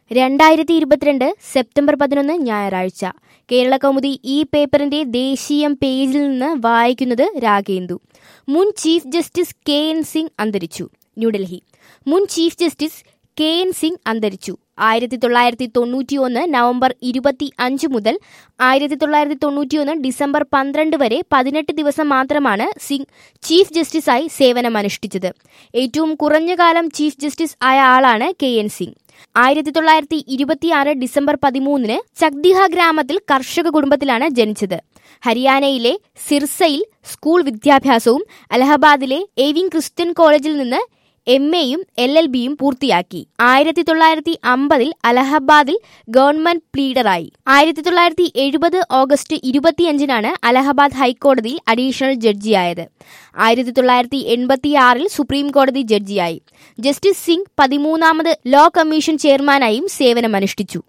രണ്ടായിരത്തി ഇരുപത്തിരണ്ട് സെപ്റ്റംബർ പതിനൊന്ന് ഞായറാഴ്ച കേരള കൗമുദി ഈ പേപ്പറിന്റെ ദേശീയം പേജിൽ നിന്ന് വായിക്കുന്നത് രാഗേന്ദു മുൻ chief justice K N Singh അന്തരിച്ചു ന്യൂഡൽഹി മുൻ chief justice K N Singh അന്തരിച്ചു ആയിരത്തി തൊള്ളായിരത്തി തൊണ്ണൂറ്റിയൊന്ന് നവംബർ ഇരുപത്തി അഞ്ച് മുതൽ ആയിരത്തി തൊള്ളായിരത്തി തൊണ്ണൂറ്റിയൊന്ന് ഡിസംബർ പന്ത്രണ്ട് വരെ പതിനെട്ട് ദിവസം മാത്രമാണ് സിംഗ് ചീഫ് ജസ്റ്റിസായി സേവനമനുഷ്ഠിച്ചത് ഏറ്റവും കുറഞ്ഞ കാലം ചീഫ് ജസ്റ്റിസ് ആയ ആളാണ് കെ എൻ സിംഗ് ആയിരത്തി തൊള്ളായിരത്തി ഇരുപത്തിയാറ് ഡിസംബർ പതിമൂന്നിന് ചക്ദിഹ ഗ്രാമത്തിൽ കർഷക കുടുംബത്തിലാണ് ജനിച്ചത് ഹരിയാനയിലെ സിർസയിൽ സ്കൂൾ വിദ്യാഭ്യാസവും അലഹബാദിലെ ഏവിംഗ് ക്രിസ്ത്യൻ കോളേജിൽ നിന്ന് എം എയും എൽ എൽ ബിയും പൂർത്തിയാക്കി ആയിരത്തി തൊള്ളായിരത്തി അമ്പതിൽ അലഹബാദിൽ ഗവൺമെന്റ് പ്ലീഡറായി ആയിരത്തി തൊള്ളായിരത്തി എഴുപത് ഓഗസ്റ്റ് ഇരുപത്തിയഞ്ചിനാണ് അലഹബാദ് ഹൈക്കോടതിയിൽ അഡീഷണൽ ജഡ്ജിയായത് ആയിരത്തി തൊള്ളായിരത്തി എൺപത്തിയാറിൽ സുപ്രീം കോടതി ജഡ്ജിയായി ജസ്റ്റിസ് സിംഗ് പതിമൂന്നാമത് ലോ കമ്മീഷൻ ചെയർമാനായും സേവനമനുഷ്ഠിച്ചു